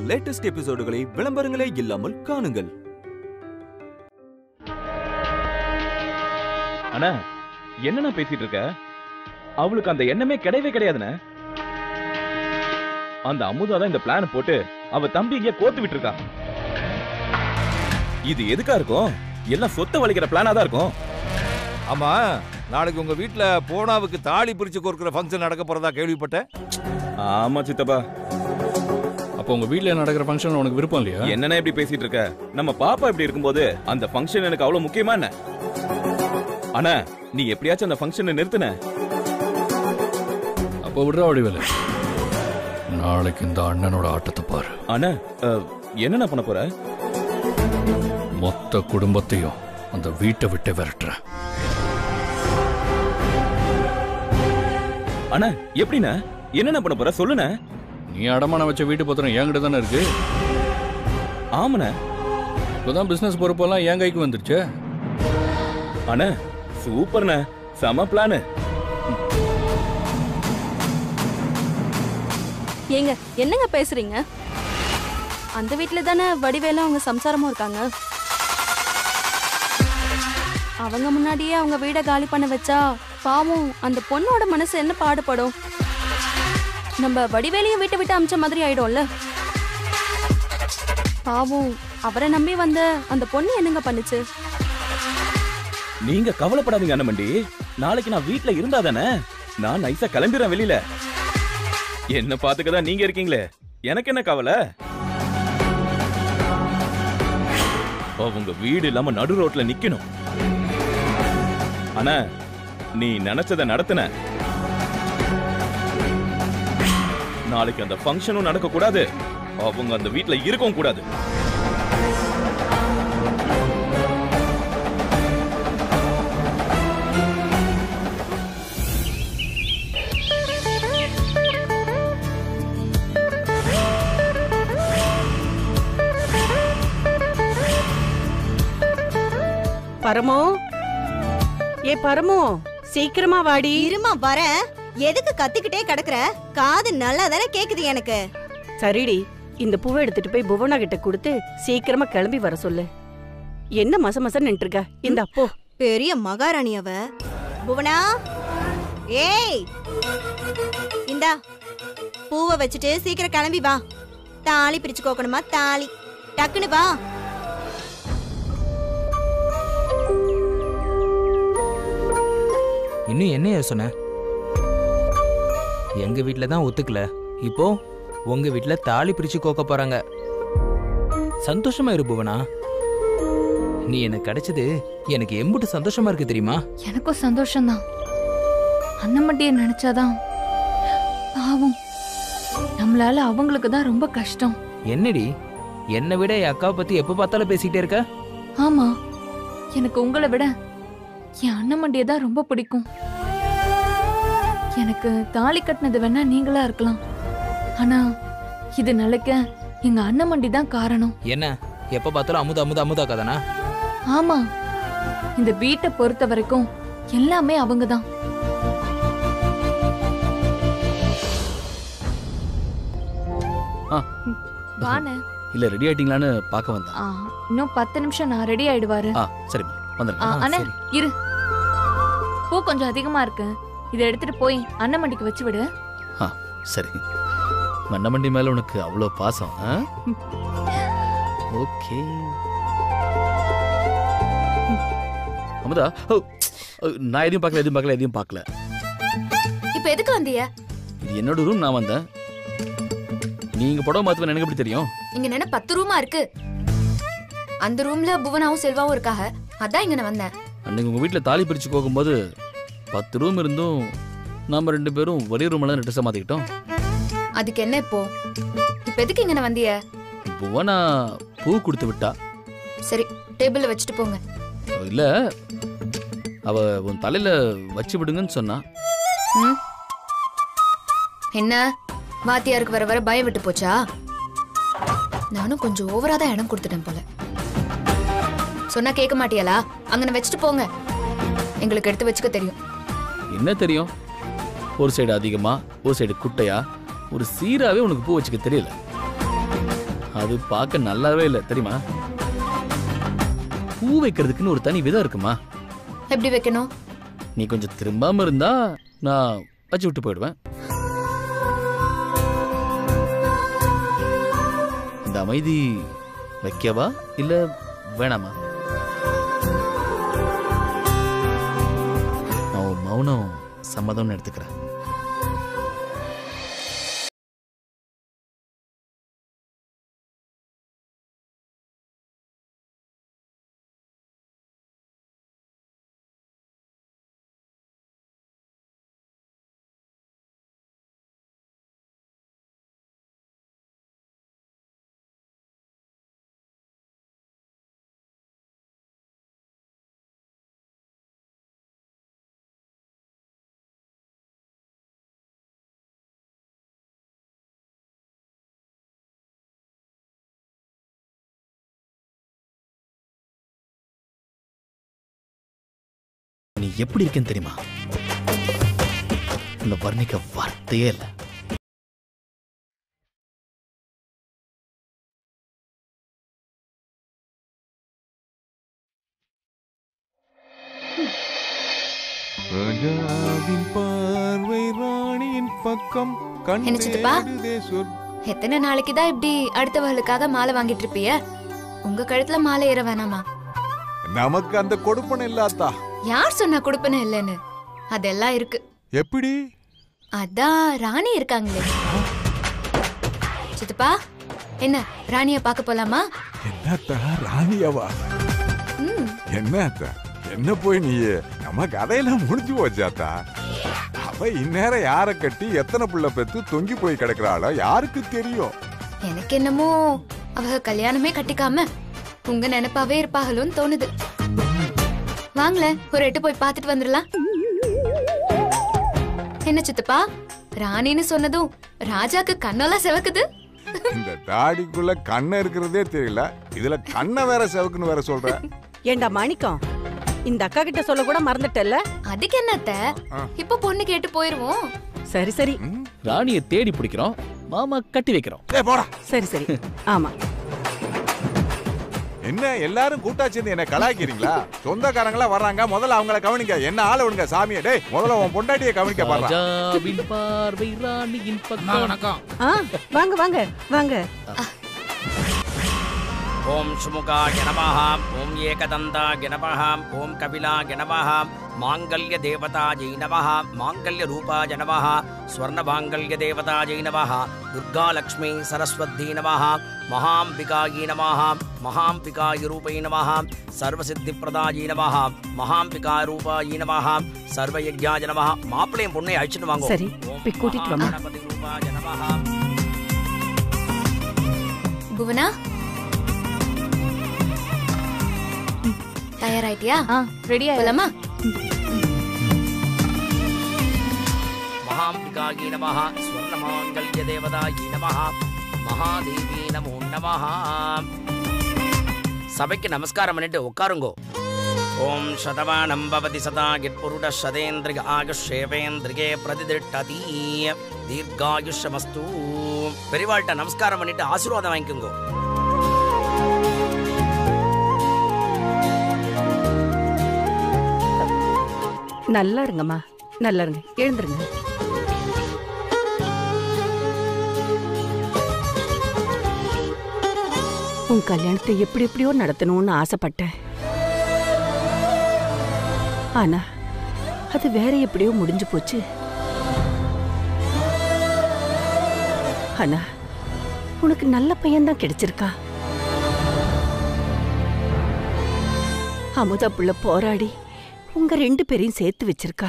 Latest எபிசோடுகளை விளம்பரங்களே இல்லாமல் காணுங்கள் அண்ணா என்னண்ணா பேசிட்டு இருக்க அவளுக்கு அந்த எண்ணமே கிடையவே கிடையாதுண்ணே அந்த அமுதா தான் இந்த பிளான் போட்டு அவ தம்பி இங்க கோத்து விட்டுருக்கா இது எதுக்கா இருக்கும் எல்லாம் சொத்தை வலிக்கிற பிளானா தான் இருக்கும் ஆமா நாளைக்கு உங்க வீட்ல போனாவுக்கு தாலி பிரிச்சு கொடுக்குற ஃபங்க்ஷன் நடக்க போறதா கேள்விப்பட்டேன் ஆமா சித்தப்பா அப்போ உங்க வீட்ல நடக்கிற ஃபங்க்ஷன் உனக்கு விருப்பம் இல்லையா என்னண்ணே இப்படி பேசிட்டு இருக்க நம்ம பாப்பா இப்படி இருக்கும்போது அந்த ஃபங்க்ஷன் எனக்கு அவ்வளவு முக்கியமா என்ன அண்ணா நீ எப்படியாச்சும் அந்த ஃபங்க்ஷனை நிறுத்துன அப்போ விடுறா வடிவேலு நாளைக்கு இந்த அண்ணனோட ஆட்டத்தை பாரு அண்ணா அஹ், என்னண்ணா பண்ண போற மொத்த குடும்பத்தையும் அந்த வீட்டை விட்டு விரட்டுறேன் அண்ணா எப்படிண்ணா என்னண்ணா பண்ண போற சொல்லுண்ணே நீ அடமானம் வச்ச வீட்டு பத்திரம் என்கிட்ட தானே இருக்கு ஆமாண்ணே இப்போதான் பிசினஸ் பொறுப்பெல்லாம் என் கைக்கு வந்துருச்சு அண்ணா சூப்பர்ண்ணே செம பிளானு ஏங்க என்னங்க பேசுறீங்க அந்த வீட்ல தானே வடிவேல அவங்க சம்சாரமும் இருக்காங்க அவங்க முன்னாடியே அவங்க வீடை காலி பண்ண வச்சா பாவம் அந்த பொண்ணோட மனசு என்ன பாடுபடும் நம்ம வடிவேலையும் வீட்டை விட்டு அமிச்ச மாதிரி ஆயிடும்ல பாவம் அவரை நம்பி வந்த அந்த பொண்ணு என்னங்க பண்ணுச்சு நீங்க கவலைப்படாதீங்க அண்ணமண்டி நாளைக்கு நான் வீட்ல இருந்தா தானே நான் நைஸா கிளம்பிடுறேன் வெளியில என்ன பாத்துக்கதான் நீங்க இருக்கீங்களே எனக்கு என்ன கவலை அவங்க வீடு இல்லாம நடு ரோட்ல நிக்கணும் அண்ணா நீ நினைச்சத நடத்துன நாளைக்கு அந்த ஃபங்க்ஷனும் நடக்க கூடாது அவங்க அந்த வீட்ல இருக்கவும் கூடாது பரமோ ஏ பரமோ சீக்கிரமா வாடி இருமா வரேன் எதுக்கு கத்திக்கிட்டே கிடக்குற காது நல்லா தானே கேக்குது எனக்கு சரிடி இந்த பூவை எடுத்துட்டு போய் புவனா கிட்ட கொடுத்து சீக்கிரமா கிளம்பி வர சொல்லு என்ன மச மச நின்று இருக்க இந்த அப்போ பெரிய மகாராணி அவ புவனா ஏய் இந்தா பூவை வச்சுட்டு சீக்கிரம் கிளம்பி வா தாலி பிரிச்சு கோக்கணுமா தாலி டக்குன்னு வா இன்னும் என்ன யோசனை எங்க வீட்ல தான் ஒத்துக்கல இப்போ உங்க வீட்ல தாலி பிரிச்சு கோக்க போறாங்க சந்தோஷமா இரு புவனா நீ எனக்கு கிடைச்சது எனக்கு எம்புட்டு சந்தோஷமா இருக்கு தெரியுமா எனக்கும் சந்தோஷம்தான் அண்ணமட்டிய நினைச்சாதான் பாவம் நம்மளால அவங்களுக்கு தான் ரொம்ப கஷ்டம் என்னடி என்னை விட என் அக்காவை பத்தி எப்ப பார்த்தாலும் பேசிக்கிட்டே இருக்க ஆமா எனக்கு உங்களை விட என் அண்ணமண்டிய தான் ரொம்ப பிடிக்கும் எனக்கு தாலி கட்டினது வேணா நீங்களா இருக்கலாம் ஆனா இது நிலைக்க எங்க அண்ணமண்டி தான் காரணம் என்ன எப்ப பார்த்தாலும் அமுதா அமுதா அமுதா கதானா ஆமா இந்த வீட்டை பொறுத்த வரைக்கும் எல்லாமே அவங்க தான் ஆ. வானே இல்ல ரெடி ஆயிட்டீங்களான்னு பார்க்க வந்தேன் ஆ, இன்னும் பத்து நிமிஷம் நான் ரெடி ஆயிடுவாரு ஆ சரிம்மா ஆ, வந்துடுங்க ஆ, அண்ணே சரி. இரு பூ கொஞ்சம் அதிகமா இருக்கு இதை எடுத்துட்டு போய் அண்ணமண்டிக்கு வச்சு விடு சரி மண்ணமண்டி மேல உனக்கு அவ்வளோ பாசம் ஓகே அமுதா ஓ, ஓ, நான் எதையும் பார்க்கல எதையும் பார்க்கல எதையும் பார்க்கல இப்ப எதுக்கு வந்திய இது என்னோட ரூம் நான் வந்தேன் நீங்க புடவை மாத்துவேன் எனக்கு எப்படி தெரியும் இங்க என்ன பத்து ரூமா இருக்கு அந்த ரூம்ல புவனாவும் செல்வாவும் இருக்காக அதான் இங்க நான் வந்தேன் அன்னைக்கு உங்க வீட்ல தாலி பிரிச்சு போகும்போது பத்து ரூம் இருந்தும் நாம ரெண்டு பேரும் ஒரே ரூம்ல தான் ட்ரெஸ்ஸை மாத்திக்கிட்டோம் அதுக்கு என்ன இப்போ இப்ப எதுக்கு இங்க நான் வந்திய புவனா பூ கொடுத்து விட்டா சரி டேபிள்ல வச்சுட்டு போங்க இல்ல அவ உன் தலையில வச்சு விடுங்கன்னு சொன்னா ம்? என்ன வாத்தியாருக்கு வர வர பயம் விட்டு போச்சா நானும் கொஞ்சம் ஓவரா தான் இடம் கொடுத்துட்டேன் போல சொன்னா கேட்க மாட்டியாளா அங்கன வச்சுட்டு போங்க எங்களுக்கு எடுத்து வச்சுக்க தெரியும் என்ன தெரியும் ஒரு சைடு அதிகமா ஒரு சைடு குட்டையா ஒரு சீராவே உனக்கு பூ வச்சுக்க தெரியல அது பார்க்க நல்லாவே இல்லை தெரியுமா பூ வைக்கிறதுக்குன்னு ஒரு தனி விதம் இருக்குமா எப்படி வைக்கணும் நீ கொஞ்சம் திரும்பாம இருந்தா நான் வச்சு விட்டு போயிடுவேன் இந்த அமைதி வைக்கவா இல்ல வேணாமா நான் உன் மௌனம் சம்மதம்னு எடுத்துக்கிறேன் நீ எப்படி இருக்கேன்னு தெரியுமா இந்த வர்ணிக்க வார்த்தையே இல்லை ராஜாவின் பார்வை ராணியின் பக்கம் கண் என்ன சித்தப்பா? தேடுதே சொற் எத்தனை நாளைக்கு தான் இப்படி அடுத்தவர்களுக்காக மாலை வாங்கிட்டு இருப்பிய உங்க கழுத்துல மாலை ஏற வேணாமா நமக்கு அந்த கொடுப்பனை இல்லாதா யார் சொன்னா கொடுப்பன இல்லைன்னு அதெல்லாம் இருக்கு எப்படி அதான் ராணி இருக்காங்களே சித்தப்பா என்ன ராணிய பார்க்க போலாமா என்னத்தா ராணியாவா ம் என்னத்தா என்ன போய் நீ நம்ம கதையெல்லாம் முடிஞ்சு போச்சாத்தா அவ இந்நேரம் யார கட்டி எத்தனை புள்ள பெத்து தொங்கி போய் கிடக்குறாளோ யாருக்கு தெரியும் எனக்கு என்னமோ அவ கல்யாணமே கட்டிக்காம உங்க நினைப்பாவே இருப்பாங்களோன்னு தோணுது வாங்களேன் ஒரு எட்டு போய் பார்த்துட்டு வந்துடலாம் என்ன சித்தப்பா ராணின்னு சொன்னதும் ராஜாக்கு கண்ணெல்லாம் செவக்குது இந்த தாடிக்குள்ள கண்ணை இருக்கிறதே தெரியல இதுல கண்ணை வேற செவக்குன்னு வேற சொல்ற ஏண்டா மாணிக்கம் இந்த அக்கா கிட்ட சொல்ல கூட மறந்துட்டல்ல அதுக்கு என்னத்த இப்ப பொண்ணு கேட்டு போயிருவோம் சரி சரி ராணியை தேடி பிடிக்கிறோம் மாமா கட்டி வைக்கிறோம் ஏய் போடா சரி சரி ஆமா என்ன எல்லாரும் கூட்டா சேர்ந்து என்ன கலாய்க்கிறீங்களா சொந்தக்காரங்களா வர்றாங்க முதல்ல அவங்கள கவனிக்க என்ன ஆள விடுங்க சாமியை டேய் முதல்ல உன் பொண்டாட்டியை கவனிக்க பாடுறா ராஜாவின் பார்வை ராணியின் பக்கம் வணக்கம் ஆ வாங்க வாங்க வாங்க ஓம் சுமுகாய நமः ஓம் ஏகதந்தாய நமः ஓம் கபிலாய நமः மாங்கல்ய தேவதாயை நமः மாங்கல்ய ரூபாய நமः ஸ்வர்ணமாங்கல்ய தேவதாயை நமः துர்காலக்ஷ்மி சரஸ்வதி நமः மகாம்பிகாயை நமः மகாம்பிகாய ரூபை நமः சர்வசித்திப்பிரதாயை நமः மகாம்பிகா ரூபாயை நமः சர்வயஜ்ஞாய நமः மாப்பிள்ளையும் பொண்ணை அழிச்சிட்டு வாங்க சரி, போய் கூட்டிட்டு வாம்மா. கணபதி ரூபாய நமः புவனா தயாராயிட்டியா ஆ ரெடியா போலாமா மகாம்பிகாயை நமः ஸ்வர்ணமாங்கல்ய தேவதாயை நமः மகாதேவி நமோ நமः சபைக்கு நமஸ்காரம் பண்ணிட்டு உட்காருங்கோ ஓம் சதவானம் பவதி சதா கிட்புருட சதேந்திரிய ஆயுஷேவேந்திரியே பிரதிதிட்டதி தீர்காயுஷமஸ்து பெரிவாள்கிட்ட நமஸ்காரம் பண்ணிட்டு ஆசீர்வாதம் வாங்கிக்கோங்க நல்லா இருங்கம்மா நல்லா இருங்க எழுந்துருங்க உன் கல்யாணத்தை எப்படி எப்படியோ நடத்தணும்னு ஆசைப்பட்டேன் ஆனா அது வேற எப்படியோ முடிஞ்சு போச்சு ஆனா உனக்கு நல்ல பையன்தான் கிடைச்சிருக்கா அமுதா புள்ள போராடி உங்க ரெண்டு பேரையும் சேர்த்து வச்சிருக்கா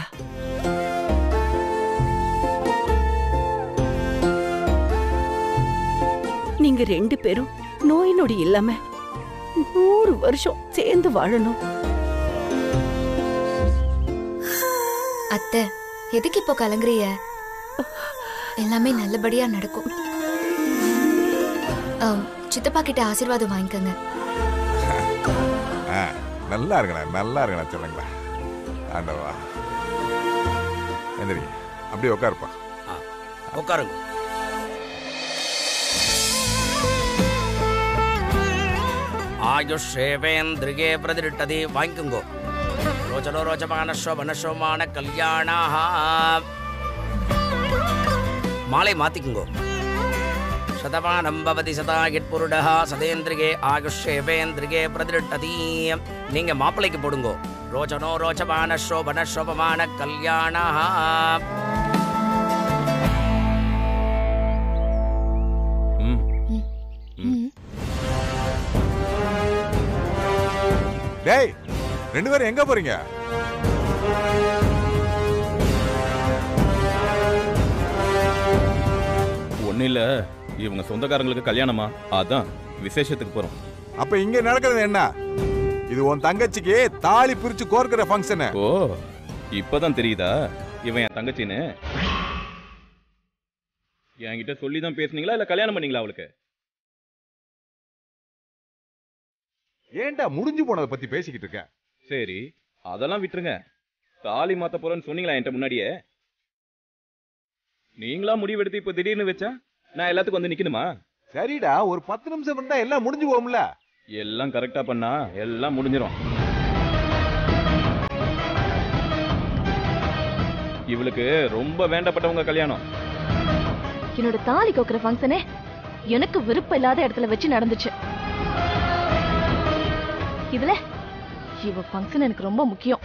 நீங்க ரெண்டு பேரும் நோய் நொடி இல்லாம நூறு வருஷம் சேர்ந்து வாழணும் அத்தை எதுக்கு இப்போ கலங்குறிய எல்லாமே நல்லபடியா நடக்கும் ஆம், சித்தப்பா கிட்ட ஆசீர்வாதம் வாங்கிக்கோங்க ஆ, நல்லா இருக்கணா நல்லா இருக்கணா சொல்லுங்களா ஆண்டவா எந்திரி அப்படியே உட்காருப்பா உட்காருங்க ஆயுஷேவேந்திரியே பிரதிருட்டதி வாங்கிக்குங்கோ ரோச்சலோ ரோச்சமான சோபன கல்யாணா மாலை மாத்திக்குங்கோ சதமானம் பவதி சதாகிட் புருடா சதேந்திரிகே ஆயுஷேவேந்திரிகே பிரதிருட்டதி நீங்க மாப்பிள்ளைக்கு போடுங்கோ ரோச்சனோ ரோச்சமான சோபன சோபமான கல்யாணா ம் டேய் ரெண்டு பேரும் எங்க போறீங்க ஒன்றும் இல்லை இவங்க சொந்தக்காரங்களுக்கு கல்யாணமா அதான் விசேஷத்துக்கு போகிறோம் அப்ப இங்க நடக்கிறது என்ன இது உன் தங்கச்சிக்கு தாலி பிரிச்சு கோர்க்கிற ஃபங்க்ஷனு ஓ இப்பதான் தெரியுதா இவன் என் தங்கச்சின்னு என்கிட்ட சொல்லி தான் பேசுனீங்களா இல்ல கல்யாணம் பண்ணீங்களா அவளுக்கு ஏன்டா முடிஞ்சு போனதை பத்தி பேசிக்கிட்டு இருக்க சரி அதெல்லாம் விட்டுருங்க தாலி மாத்த போறேன்னு சொன்னீங்களா என்கிட்ட முன்னாடியே நீங்களா முடிவெடுத்து இப்ப திடீர்னு வச்சா நான் எல்லாத்துக்கும் வந்து நிக்கணுமா சரிடா ஒரு பத்து நிமிஷம் இருந்தா எல்லாம் முடிஞ்சு போகும்ல எல்லாம் கரெக்டா பண்ணா எல்லாம் முடிஞ்சிரும் இவளுக்கு ரொம்ப வேண்டப்பட்டவங்க கல்யாணம் என்னோட தாலி கோக்குற ஃபங்க்ஷனே எனக்கு விருப்பம் இல்லாத இடத்துல வச்சு நடந்துச்சு இதுல இவ ஃபங்க்ஷன் எனக்கு ரொம்ப முக்கியம்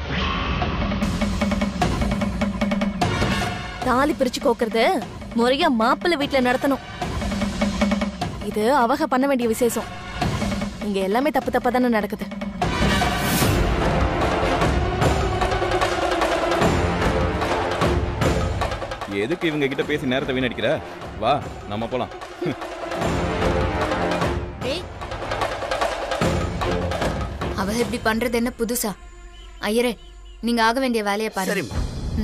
தாலி பிரிச்சு கோக்குறது முறையா மாப்பிள்ளை வீட்ல நடத்தணும் இது அவக பண்ண வேண்டிய விசேஷம் இங்க எல்லாமே தப்பு தப்பா தானே நடக்குது எதுக்கு இவங்க கிட்ட பேசி நேரத்தை வீணடிக்கிற வா நம்ம போலாம் அவ இப்படி பண்றது என்ன புதுசா ஐயரே நீங்க ஆக வேண்டிய வேலையை பாருங்க சரிம்மா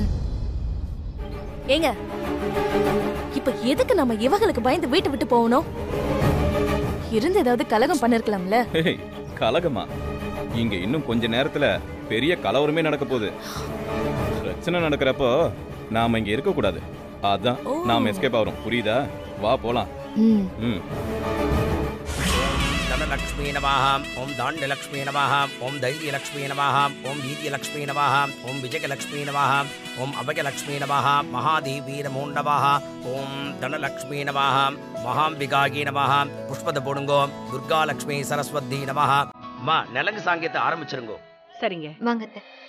ஏங்க இப்ப எதுக்கு நம்ம இவங்களுக்கு பயந்து வீட்டை விட்டு போகணும் இருந்து ஏதாவது கலகம் பண்ணிருக்கலாம்ல ஹேய், கலகமா இங்க இன்னும் கொஞ்ச நேரத்துல பெரிய கலவரமே நடக்க போகுது பிரச்சனை நடக்கிறப்போ நாம இங்க இருக்க கூடாது அதான் நாம எஸ்கேப் ஆகிறோம் புரியுதா வா போலாம் ம் தனலக்ஷ்மி நமாஹாம் ஓம் தாண்டியலக்ஷ்மி நமாஹாம் ஓம் தைரியலக்ஷ்மி நமாஹாம் ஓம் வீரியலக்ஷ்மி நமாஹாம் ஓம் விஜயலக்ஷ்மி நமாஹாம் ஓம் அபயலக்ஷ்மி நமாஹாம் மகாதேவி நமோ நமः ஓம் தனலக்ஷ்மி நமாஹாம் மகாம்பிகாகி நமாஹாம் புஷ்பத போடுங்கோ துர்கா லக்ஷ்மி சரஸ்வதி நமः அம்மா நலங்கு சாங்கியத்தை ஆரம்பிச்சிருங்கோ சரிங்க வாங்க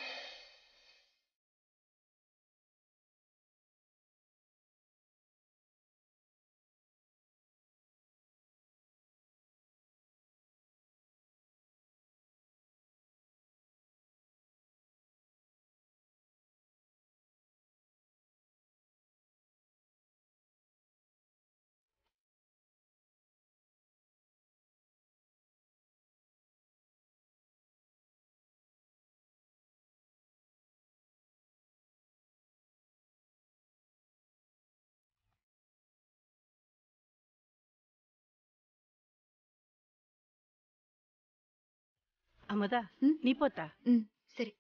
அமுதா நீ போத்தா ம் சரி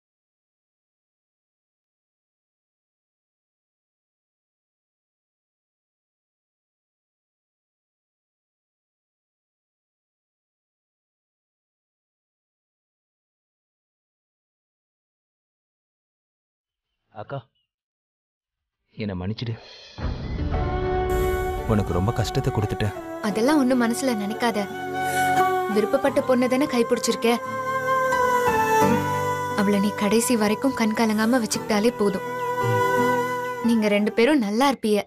அக்கா என்னை மன்னிச்சிடு உனக்கு ரொம்ப கஷ்டத்தை கொடுத்துட்டேன் அதெல்லாம் ஒண்ணும் மனசுல நினைக்காத விருப்பப்பட்ட பொண்ணு தானே கைப்பிடிச்சிருக்க அவளை நீ கடைசி வரைக்கும் கண் கலங்காம வச்சுக்கிட்டாலே போதும் நீங்க ரெண்டு பேரும் நல்லா இருப்பீய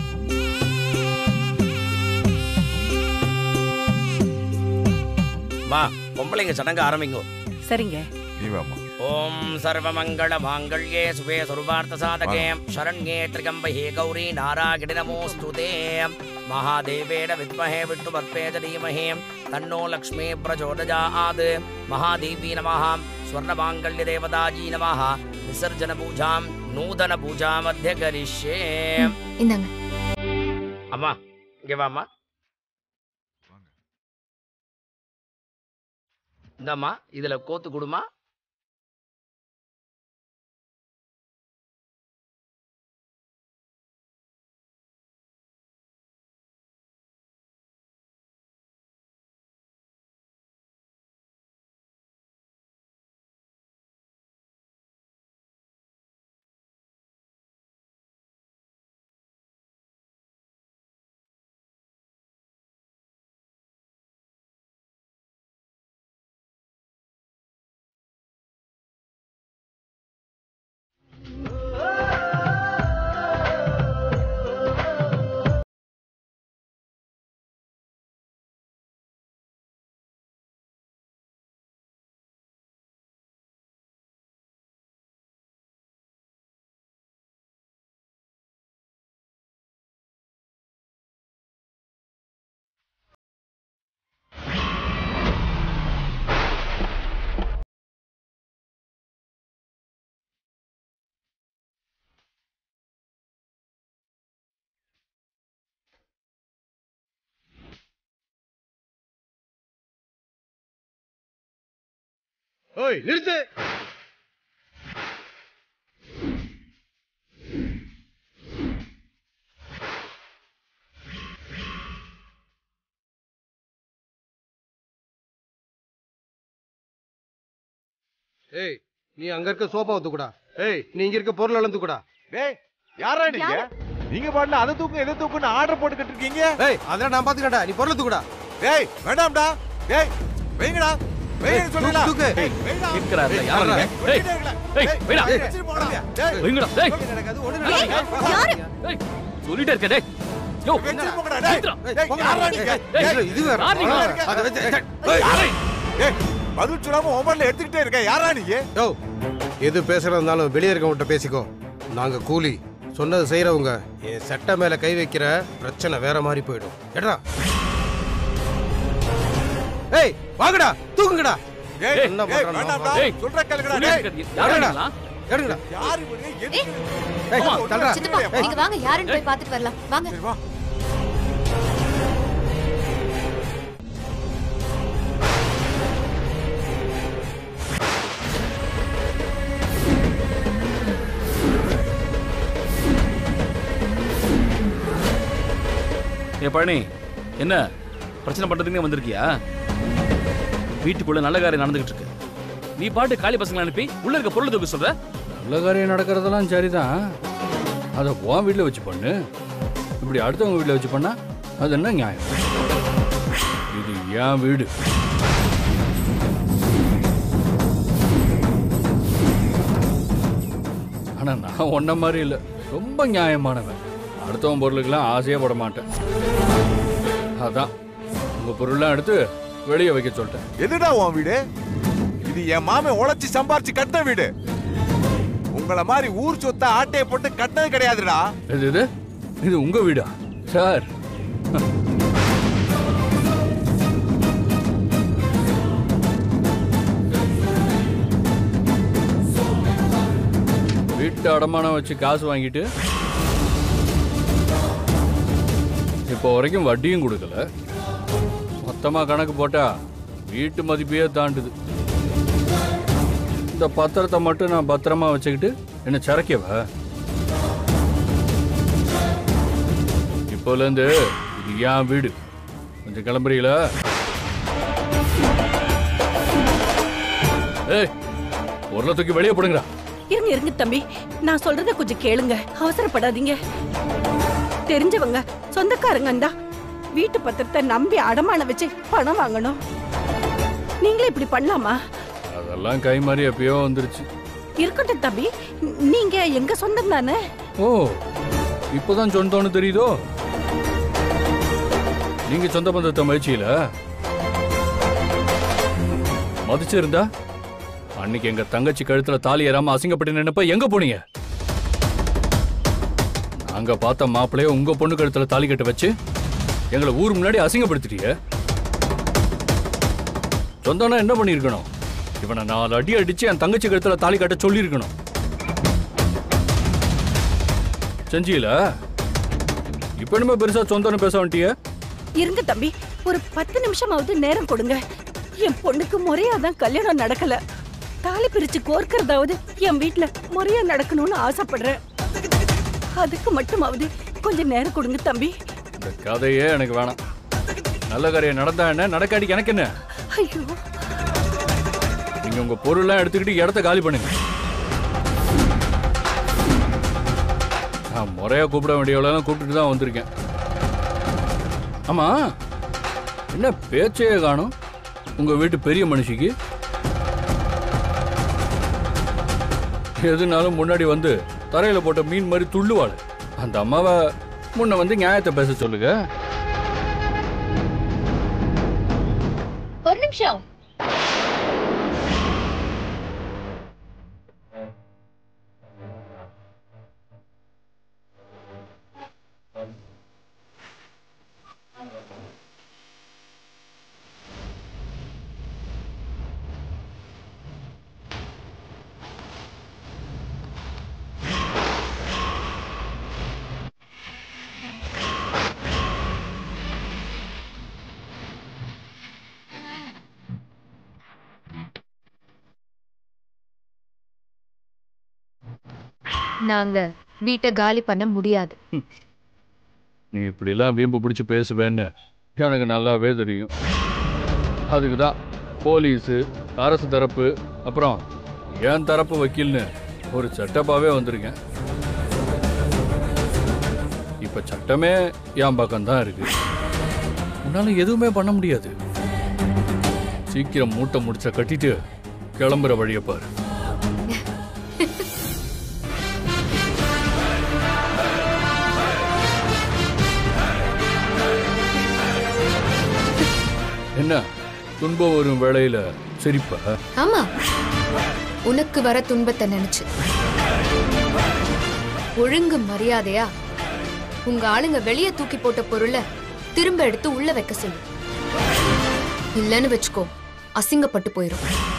மா பொம்பளைங்க சடங்கு ஆரம்பிங்கோ சரிங்க நீ வாமா ஓம் சர்வமங்கள மாங்கல்யே சுபே சர்வார்த்த சாதகே சரண்யே திரிகம்பஹே கௌரி நாராயணி நமோஸ்துதே மகாதேவேன வித்மஹே விஷ்ணுபத்மேஜ தீமஹே தன்னோ லக்ஷ்மீ பிரச்சோதயாத் மகாதேவி நமः ஸ்வர்ணமாங்கல்ய தேவதாஜி நமः விசர்ஜன பூஜாம் நூதன பூஜா மத்திய கரிஷ்யே இந்தாங்க அம்மா இங்க வாம்மா இந்தாம்மா இதுல கோத்து கொடுமா ஓய் நிறுத்து ஏய் நீ அங்க இருக்க சோஃபா தூக்குடா ஏய் நீ இங்க இருக்க பொருள் எல்லாம் தூக்குடா டேய் யாரா நீங்க நீங்க பாட்டுல அதை தூக்கு எதை தூக்குன்னு ஆர்டர் போட்டுக்கிட்டு இருக்கீங்க ஏய் அதெல்லாம் நான் பாத்துக்கடா நீ பொருள் தூக்குடா டேய் வேண்டாம்டா டேய் வைங்கடா வைங்கன்னு சொல்லுடா தூக்கு, தூக்கு. ஏய், வைடா. இருக்கிறாரு ஏய், யாருங்க யாருடா? ஏய் ஏய் வைடா ஏய், வச்சிட்டு போடா. டேய். வைங்கடா டேய் யாரு ஏய் சொல்லிட்டே இருக்க டேய் யோ வச்சிட்டு போங்கடா, டேய். நிறுத்துடா. டேய், யாரா நீங்க? ஏய், டேய், இது வேற. யார் நீங்க? அதை வச்சு ஏய், யாரா? ஏய், பதில் சொல்லாம மொபைல்ல எடுத்துக்கிட்டே இருக்க யாரா நீங்க யோ எது பேசுறதா இருந்தாலும் வெளியே இருக்கவங்கிட்ட பேசிக்கோ நாங்க கூலி சொன்னது செய்யறவங்க என் சட்டை மேல கை வைக்கிற பிரச்சனை வேற மாதிரி போயிடும் எடா ஏய் வாங்கடா தூக்குங்கடா ஏய், என்ன ஏய், பண்றான் வேண்டாம்டா. ஏய், சொல்ற கேளுங்கடா, சொல்லிட்டே டேய். இருக்க. யாரா நீங்களா? எடுங்கடா யாரு இவரு? எதுக்கு? ஏய் ஆமா, தள்ளுடா சித்தப்பா நீங்க வாங்க யாருன்னு போய் பார்த்துட்டு வரலாம் வாங்க சரி, வா. ஏ பழனி என்ன பிரச்சனை பண்றதுக்குனே வந்திருக்கியா வீட்டுக்குள்ள நல்ல காரியம் நடந்துகிட்டு இருக்கு நீ பாட்டு காலி பசங்களை அனுப்பி உள்ள இருக்க பொருள் தூக்க சொல்ற நல்ல காரியம் நடக்கிறதெல்லாம் சரிதான் அதை உன் வீட்டில் வச்சு பண்ணு இப்படி அடுத்தவங்க வீட்டில் வச்சு பண்ணா அது என்ன நியாயம் இது என் வீடு ஆனா நான் ஒன்ன மாதிரி இல்லை ரொம்ப நியாயமானவன் அடுத்தவன் பொருளுக்கெல்லாம் ஆசையே பட மாட்டேன் அதான் உங்க பொருள்லாம் எடுத்து வெளியே வைக்க சொல்லிட்டேன் எதுடா உன் வீடு இது என் மாமன் உழைச்சு சம்பாரிச்சு கட்டின வீடு உங்கள மாதிரி ஊர் சொத்தை ஆட்டையை போட்டு கட்டினது கிடையாதுடா இது இது இது உங்க வீடா சார் வீட்டு அடமானம் வச்சு காசு வாங்கிட்டு இப்போ வரைக்கும் வட்டியும் கொடுக்கல மொத்தமா கணக்கு போட்டா வீட்டு மதிப்பையே தாண்டுது இந்த பத்திரத்தை மட்டும் நான் பத்திரமா வச்சுக்கிட்டு என்ன சரக்கவா இப்போலேருந்து இது என் வீடு கொஞ்சம் கிளம்புறீங்களா ஏய் உருளை தூக்கி வெளியே போடுங்கடா இருங்க இருங்க தம்பி நான் சொல்றத கொஞ்சம் கேளுங்க அவசரப்படாதீங்க தெரிஞ்சவங்க சொந்தக்காரங்க தான் வீட்டு பத்திரத்தை நம்பி அடமான வச்சு பணம் வாங்கணும் நீங்களே இப்படி பண்ணலாமா அதெல்லாம் கை மாறி எப்பயோ வந்துருச்சு இருக்கட்டும் தம்பி ந- நீங்க எங்க சொந்தம் தானே ஓ இப்போதான் சொந்தம்னு தெரியுதோ நீங்க சொந்த பந்தத்தை மதிச்சியில மதிச்சிருந்தா அன்னைக்கு எங்க தங்கச்சி கழுத்துல தாலி ஏறாம அசிங்கப்பட்டு நினைப்ப எங்க போனீங்க நாங்க பார்த்த மாப்பிளைய உங்க பொண்ணு கழுத்துல தாலி கட்ட வச்சு எங்களை ஊர் முன்னாடி அசிங்கப்படுத்திட்டீங்க சொந்தம்னா என்ன பண்ணிருக்கணும் இவனை நாலு அடி அடிச்சு என் தங்கச்சி கழுத்துல தாலி கட்ட சொல்லியிருக்கணும் செஞ்சியில இப்ப என்னமோ பெருசா சொந்தம்னு பேச வந்துட்டிய இருங்க தம்பி ஒரு பத்து நிமிஷமாவது நேரம் கொடுங்க என் பொண்ணுக்கு முறையா தான் கல்யாணம் நடக்கல தாலி பிரிச்சு கோர்க்கறதாவது என் வீட்ல முறையா நடக்கணும்னு ஆசைப்படுறேன் அதுக்கு மட்டுமாவது கொஞ்சம் நேரம் கொடுங்க தம்பி இந்த கதையே எனக்கு வேணாம் நல்ல காரியம் நடந்தா என்ன நடக்காட்டி எனக்கு என்ன ஐயோ நீங்க உங்க பொருள்லாம் எடுத்துக்கிட்டு இடத்த காலி பண்ணுங்க நான் முறையா கூப்பிட வேண்டியவளெல்லாம் கூப்பிட்டுட்டு தான் வந்திருக்கேன் ஆமா என்ன பேச்சையே காணும் உங்க வீட்டு பெரிய மனுஷிக்கு எதுனாலும் முன்னாடி வந்து தரையில போட்ட மீன் மாதிரி துள்ளுவாள் அந்த அம்மாவை முன்ன வந்து நியாயத்தை பேச சொல்லுங்க ஒரு நிமிஷம் நாங்க வீட்டை காலி பண்ண முடியாது நீ இப்படிலாம் வீம்பு பிடிச்சி பேசுவேன்னு எனக்கு நல்லாவே தெரியும் அதுக்கு தான் போலீஸு அரசு தரப்பு அப்புறம் என் தரப்பு வக்கீல்னு ஒரு செட்டப்பாகவே வந்திருக்கேன் இப்போ சட்டமே என் பக்கம் தான் இருக்கு உன்னால எதுவுமே பண்ண முடியாது சீக்கிரம் மூட்டை முடிச்ச கட்டிட்டு கிளம்புற வழியை பாரு என்ன துன்பம் வரும் வேளையில சிரிப்பா ஆமா உனக்கு வர துன்பத்தை நினைச்சு ஒழுங்கு மரியாதையா உங்க ஆளுங்க வெளியே தூக்கி போட்ட பொருளை திரும்ப எடுத்து உள்ள வைக்க சொல்லு இல்லைன்னு வச்சுக்கோ அசிங்கப்பட்டு போயிரும்